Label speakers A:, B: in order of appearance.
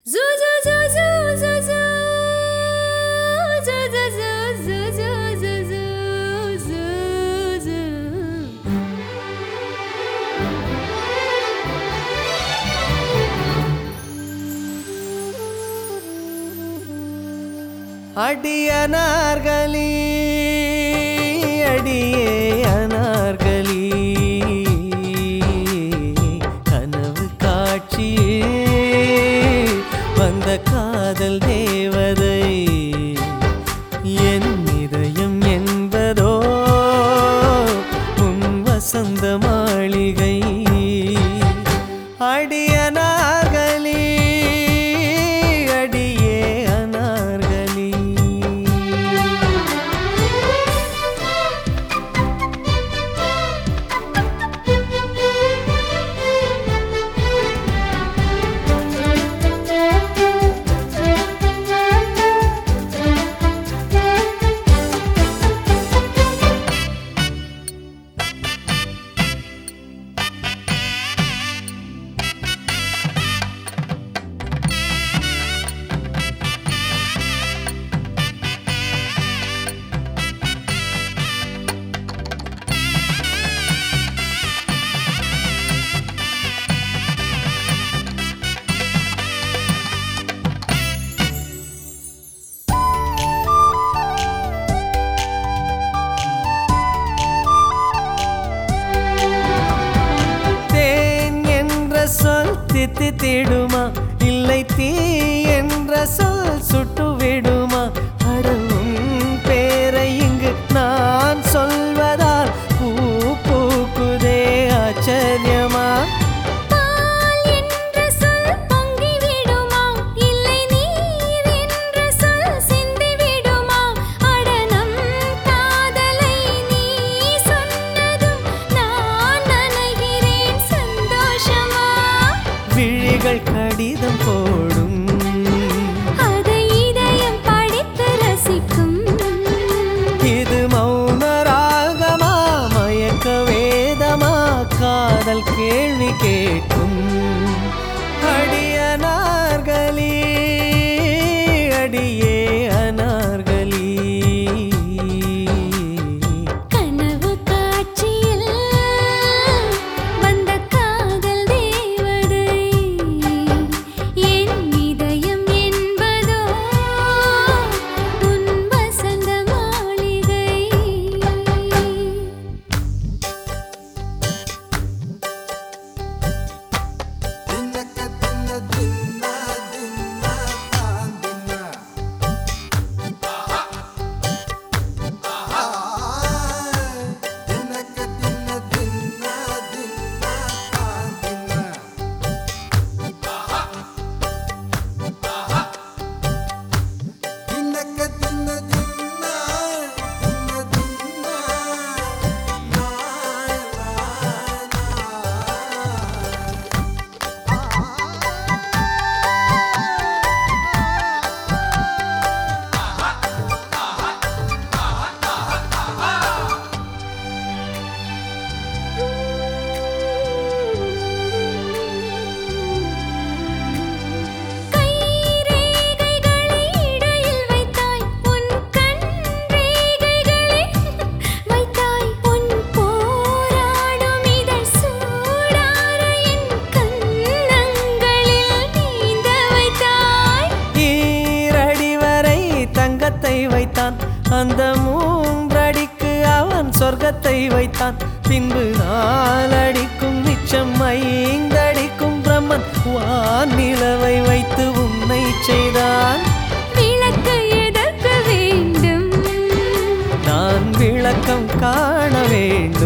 A: அடி அனார்களி அடியே அனார்களி கனவு காட்சியே வந்த காதல் தேவதை என் இதயம் என்பதோ உன் வசந்த மாளிகை அடிய அனார்களி அடியே அனார்களி தேன் என்ற சொல் தித்தி திடுமா இல்லை தீ என்ற சொல் சுட்டு விடுமா அடவும் பேரை இங்கு நான் சொல்வதால் பூ பூக்குதே ஆச்சரியமா
B: பால் என்ற சொல் பொங்கி விடுமா இல்லை நீர் என்ற சொல் சிந்தி விடுமா அட நம் காதலை நீ சொன்னதும் நான் நனைகிறேன் சந்தோஷமா
A: விழிகள் கடிதம் போடும்
B: அதை இதயம் படித்து ரசிக்கும்
A: இது மௌன ராகமா மயக்க வேதமா காதல் கேள்வி கேட்கும் அடிய அனார்களி அடியே அனார்களி
B: கனவு காட்சியில் வந்த காதல் தேவதை என் இதயம் என்பதோ உன் வசந்த மாளிகை கை ரேகைகளை இடையில் வைத்தாய் உன் கண் ரேகைகளை வைத்தாய் உன் போராடும் இதழ் சூடார என் கண்ணங்களில் நீந்த வைத்தாய்
A: ஈரடி வரை தங்கத்தை வைத்தான் அந்த மூன்றடிக்கு அவன் சொர்க்கத்தை வைத்தான் பின்பு நாலடிக்கும் மிச்சம் ஐந்தடிக்கும் பிரம்மன் வான் நிலவை வைத்து உன்னை செய்தான்
B: விளக்கு எதற்கு வேண்டும்
A: நான் விளக்கம் காண வேண்டும்